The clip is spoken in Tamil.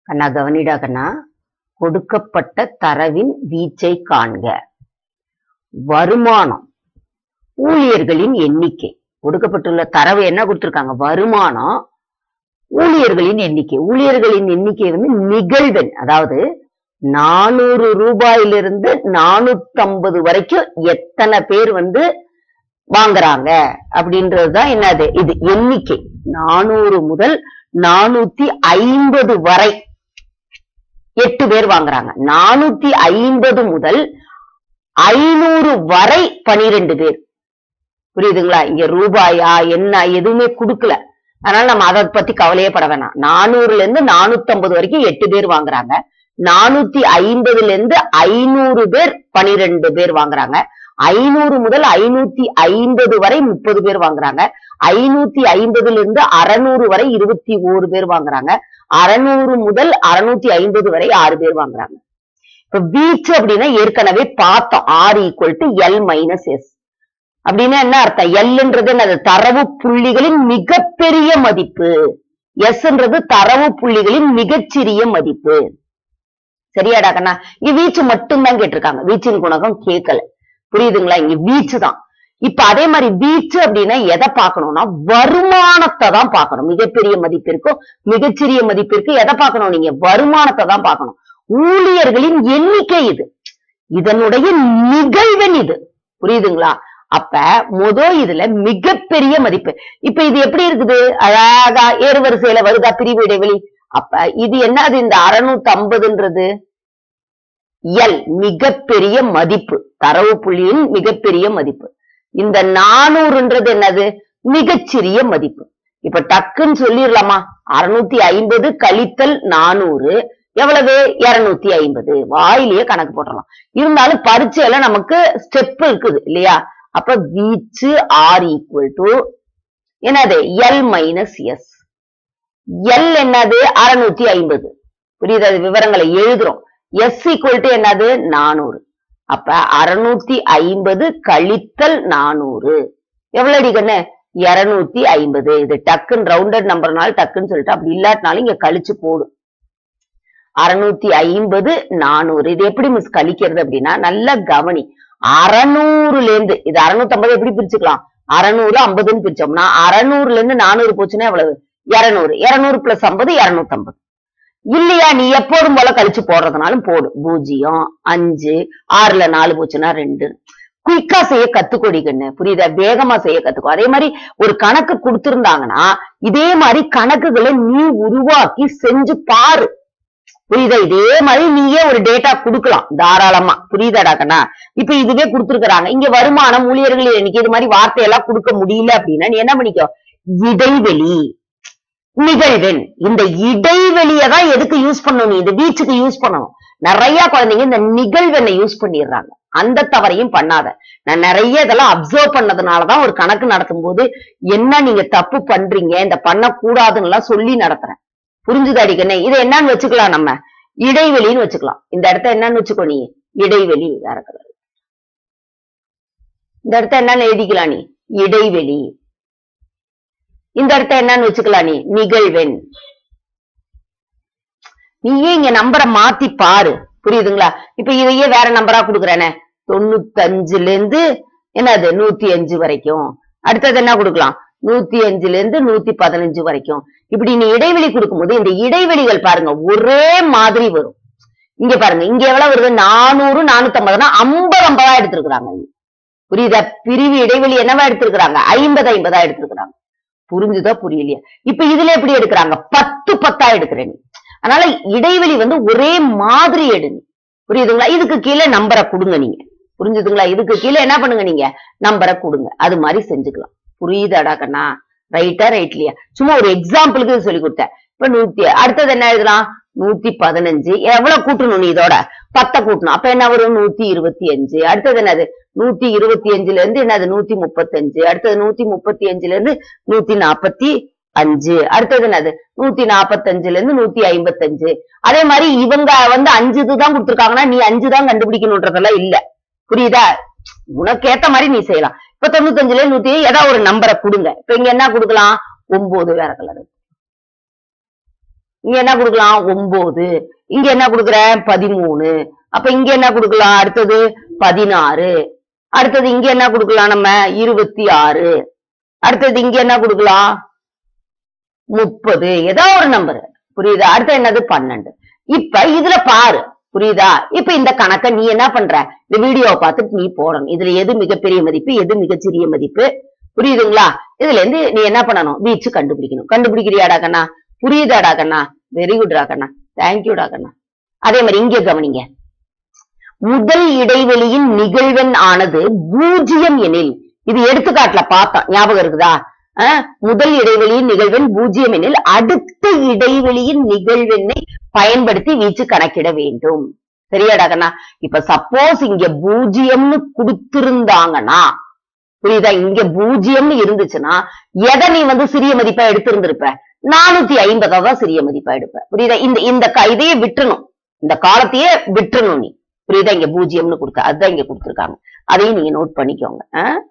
கண்ணா கவனிடா கண்ணா கொடுக்கப்பட்ட தரவின் வீச்சை காண்க வருமானம் ஊழியர்களின் எண்ணிக்கை கொடுக்கப்பட்டுள்ள தரவு என்ன கொடுத்திருக்காங்க வருமானம் ஊழியர்களின் எண்ணிக்கை ஊழியர்களின் எண்ணிக்கை வந்து நிகழ்வெண் அதாவது நானூறு ரூபாயிலிருந்து நானூத்தம்பது வரைக்கும் எத்தனை பேர் வந்து வாங்குறாங்க அப்படின்றதுதான் என்னது இது எண்ணிக்கை நானூறு முதல் நானூத்தி ஐம்பது வரை எட்டு பேர் வாங்குறாங்க நானூத்தி ஐம்பது முதல் ஐநூறு வரை பனிரெண்டு பேர் புரியுதுங்களா இங்க ரூபாயா என்ன எதுவுமே கொடுக்கல அதனால நம்ம அதை பத்தி கவலையே பட வேணாம் நானூறுல இருந்து நானூத்தி ஐம்பது வரைக்கும் எட்டு பேர் வாங்குறாங்க நானூத்தி ஐம்பதுல இருந்து ஐநூறு பேர் பனிரெண்டு பேர் வாங்குறாங்க ஐநூறு முதல் ஐநூத்தி ஐம்பது வரை முப்பது பேர் வாங்குறாங்க ஐநூத்தி ஐம்பதுல இருந்து அறுநூறு வரை இருபத்தி ஓரு பேர் வாங்குறாங்க அறுநூறு முதல் அறுநூத்தி ஐம்பது வரை ஆறு பேர் வாங்குறாங்க இப்ப வீச்சு அப்படின்னா ஏற்கனவே பார்த்தோம் R equal to L minus S அப்படின்னா என்ன அர்த்தம் எல்ன்றது என்னது தரவு புள்ளிகளின் மிகப்பெரிய மதிப்பு எஸ்ன்றது தரவு புள்ளிகளின் மிகச்சிறிய மதிப்பு சரியாடா கண்ணா இங்க வீச்சு மட்டும்தான் கேட்டிருக்காங்க வீச்சின் குணகம் கேட்கல புரியுதுங்களா இங்க வீச்சு தான் இப்ப அதே மாதிரி வீச்சு அப்படின்னா எதை பார்க்கணும்னா வருமானத்தை தான் பார்க்கணும் மிகப்பெரிய மதிப்பிற்கும் மிகச்சிறிய மதிப்பிற்கு எதை பார்க்கணும் நீங்க வருமானத்தை தான் பார்க்கணும் ஊழியர்களின் எண்ணிக்கை இது இதனுடைய நிகழ்வெண் இது புரியுதுங்களா அப்ப முத இதுல மிகப்பெரிய மதிப்பு இப்ப இது எப்படி இருக்குது அழகா ஏறுவரிசையில வருதா பிரிவு இடைவெளி அப்ப இது என்னது இந்த அறுநூத்தி ஐம்பதுன்றது எல் மிகப்பெரிய மதிப்பு தரவு புள்ளியின் மிகப்பெரிய மதிப்பு இந்த நானூறுன்றது என்னது மிகச்சிறிய மதிப்பு இப்ப டக்குன்னு சொல்லிடலாமா அறுநூத்தி ஐம்பது கழித்தல் நானூறு எவ்வளவு இருநூத்தி ஐம்பது வாயிலேயே கணக்கு போட்டுடலாம் இருந்தாலும் பரீட்சையில நமக்கு ஸ்டெப் இருக்குது இல்லையா அப்ப வீச்சு ஆர் ஈக்குவல் டு என்னது எல் மைனஸ் எஸ் எல் என்னது அறுநூத்தி ஐம்பது புரியுது அது விவரங்களை எழுதுறோம் எஸ் ஈக்குவல் டு என்னது நானூறு அப்ப அறுநூத்தி ஐம்பது கழித்தல் நானூறு எவ்வளவு அடி கண்ணு இருநூத்தி ஐம்பது இது டக்குன்னு ரவுண்டட் நம்பர்னால டக்குன்னு சொல்லிட்டு அப்படி இல்லாட்டினாலும் இங்க கழிச்சு போடும் அறுநூத்தி ஐம்பது நானூறு இது எப்படி மிஸ் கழிக்கிறது அப்படின்னா நல்ல கவனி அறநூறுல இருந்து இது அறுநூத்தி ஐம்பது எப்படி பிரிச்சுக்கலாம் அறநூறு ஐம்பதுன்னு பிரிச்சோம்னா அறநூறுல இருந்து நானூறு போச்சுன்னா எவ்வளவு இருநூறு இருநூறு பிளஸ் ஐம்பது இருநூத்தி ஐம்பது இல்லையா நீ எப்போதும் போல கழிச்சு போடுறதுனாலும் போடு பூஜ்ஜியம் அஞ்சு ஆறுல நாலு போச்சுன்னா ரெண்டு குயிக்கா செய்ய கத்துக்கொடி கண்ணு புரியுதா வேகமா செய்ய கத்துக்கோ அதே மாதிரி ஒரு கணக்கு கொடுத்திருந்தாங்கன்னா இதே மாதிரி கணக்குகளை நீ உருவாக்கி செஞ்சு பாரு புரியுதா இதே மாதிரி நீயே ஒரு டேட்டா கொடுக்கலாம் தாராளமா புரியுதாடா கண்ணா இப்ப இதுவே கொடுத்துருக்காங்க இங்க வருமானம் ஊழியர்கள் எண்ணிக்கை இது மாதிரி வார்த்தையெல்லாம் கொடுக்க முடியல அப்படின்னா நீ என்ன பண்ணிக்கோ இடைவெளி நிகழ்வெண் இந்த இடைவெளியை தான் எதுக்கு யூஸ் பண்ணணும் நீ இந்த வீச்சுக்கு யூஸ் பண்ணணும் நிறைய குழந்தைங்க இந்த நிகழ்வெண்ணை யூஸ் பண்ணிடுறாங்க அந்த தவறையும் பண்ணாத நான் நிறைய இதெல்லாம் அப்சர்வ் பண்ணதுனாலதான் ஒரு கணக்கு நடத்தும் போது என்ன நீங்க தப்பு பண்றீங்க இந்த பண்ணக்கூடாதுன்னு எல்லாம் சொல்லி நடத்துறேன் புரிஞ்சுது அடிக்கண்ணே இதை என்னன்னு வச்சுக்கலாம் நம்ம இடைவெளின்னு வச்சுக்கலாம் இந்த இடத்த என்னன்னு வச்சுக்கோ நீ இடைவெளி வேற கலர் இந்த இடத்த என்னன்னு எழுதிக்கலாம் நீ இடைவெளி இந்த இடத்த என்னன்னு வச்சுக்கலாம் நீ நிகழ்வெண் நீயே இங்க நம்பரை மாத்தி பாரு புரியுதுங்களா இப்ப இதையே வேற நம்பரா கொடுக்குறேனே தொண்ணூத்தஞ்சுல இருந்து என்னது நூத்தி அஞ்சு வரைக்கும் அடுத்தது என்ன கொடுக்கலாம் நூத்தி அஞ்சுல இருந்து நூத்தி பதினஞ்சு வரைக்கும் இப்படி நீ இடைவெளி கொடுக்கும்போது இந்த இடைவெளிகள் பாருங்க ஒரே மாதிரி வரும் இங்க பாருங்க இங்க எவ்வளவு வருது நானூறு நானூத்தி ஐம்பதுனா ஐம்பது ஐம்பதா எடுத்திருக்கிறாங்க புரியுதா பிரிவு இடைவெளி என்னவா எடுத்திருக்கிறாங்க ஐம்பது ஐம்பதா எடுத்திருக்கிறாங்க புரிஞ்சுதா புரியலையா இப்ப இதுல எப்படி எடுக்கிறாங்க பத்து பத்தா எடுக்கிற நீ அதனால இடைவெளி வந்து ஒரே மாதிரி எடுங்க புரியுதுங்களா இதுக்கு கீழே நம்பரை கொடுங்க நீங்க புரிஞ்சுதுங்களா இதுக்கு கீழே என்ன பண்ணுங்க நீங்க நம்பரை கொடுங்க அது மாதிரி செஞ்சுக்கலாம் புரியுதாடா கண்ணா ரைட்டா ரைட்லயா சும்மா ஒரு எக்ஸாம்பிளுக்கு இது சொல்லி கொடுத்தேன் இப்ப நூத்தி அடுத்தது என்ன எழுதலாம் நூத்தி பதினஞ்சு எவ்வளவு கூட்டணும் நீ இதோட பத்தை கூட்டணும் அப்ப என்ன வரும் நூத்தி இருபத்தி அஞ்சு அடுத்தது என்னது நூத்தி இருபத்தி அஞ்சுல இருந்து என்னது நூத்தி முப்பத்தஞ்சு அடுத்தது நூத்தி முப்பத்தி அஞ்சுல இருந்து நூத்தி நாப்பத்தி அஞ்சு அடுத்தது என்னது நூத்தி நாப்பத்தஞ்சுல இருந்து நூத்தி ஐம்பத்தஞ்சு அதே மாதிரி இவங்க வந்து அஞ்சு இதுதான் கொடுத்துருக்காங்கன்னா நீ அஞ்சு தான் கண்டுபிடிக்கணுன்றதெல்லாம் இல்ல புரியுதா உனக்கு ஏத்த மாதிரி நீ செய்யலாம் இப்ப தொண்ணூத்தஞ்சுல நூத்தி ஏதாவது ஒரு நம்பரை கொடுங்க இப்ப இங்க என்ன கொடுக்கலாம் ஒன்பது வேற கலர் இங்க என்ன கொடுக்கலாம் ஒன்பது இங்க என்ன கொடுக்குறேன் பதிமூணு அப்ப இங்க என்ன கொடுக்கலாம் அடுத்தது பதினாறு அடுத்தது இங்க என்ன கொடுக்கலாம் நம்ம இருபத்தி ஆறு அடுத்தது இங்க என்ன கொடுக்கலாம் முப்பது ஏதோ ஒரு நம்பர் புரியுதா அடுத்து என்னது பன்னெண்டு இப்ப இதுல பாரு புரியுதா இப்ப இந்த கணக்கை நீ என்ன பண்ற இந்த வீடியோவை பார்த்துட்டு நீ போடணும் இதுல எது மிகப்பெரிய மதிப்பு எது மிகச்சிறிய மதிப்பு புரியுதுங்களா இதுல இருந்து நீ என்ன பண்ணணும் வீச்சு கண்டுபிடிக்கணும் கண்டுபிடிக்கிறியாடா கண்ணா புரியுதாடா கண்ணா வெரி குட்டா கண்ணா தேங்க்யூடா கண்ணா அதே மாதிரி இங்க கவனிங்க முதல் இடைவெளியின் நிகழ்வெண் ஆனது பூஜ்ஜியம் எனில் இது எடுத்துக்காட்டுல பார்த்தோம் ஞாபகம் இருக்குதா அஹ், முதல் இடைவெளியின் நிகழ்வெண் பூஜ்ஜியம் எனில் அடுத்த இடைவெளியின் நிகழ்வெண்ணை பயன்படுத்தி வீச்சு கணக்கிட வேண்டும் சரியாடா கண்ணா இப்ப சப்போஸ் இங்க பூஜ்ஜியம்னு கொடுத்திருந்தாங்கன்னா புரியுதா இங்க பூஜ்ஜியம்னு இருந்துச்சுன்னா எதை நீ வந்து சிறிய மதிப்பா எடுத்திருந்திருப்ப நானூத்தி ஐம்பதா தான் சிறிய மதிப்பா எடுப்ப புரியுதா இந்த இந்த க- இதையே விட்டுறணும் இந்த காலத்தையே விட்டுறணும் நீ புரியுதா இங்க பூஜ்ஜியம்னு கொடுக்க அதுதான் இங்க கொடுத்திருக்காங்க அதையும் நீங்க நோட் பண்ணிக்கோங்க ஆ?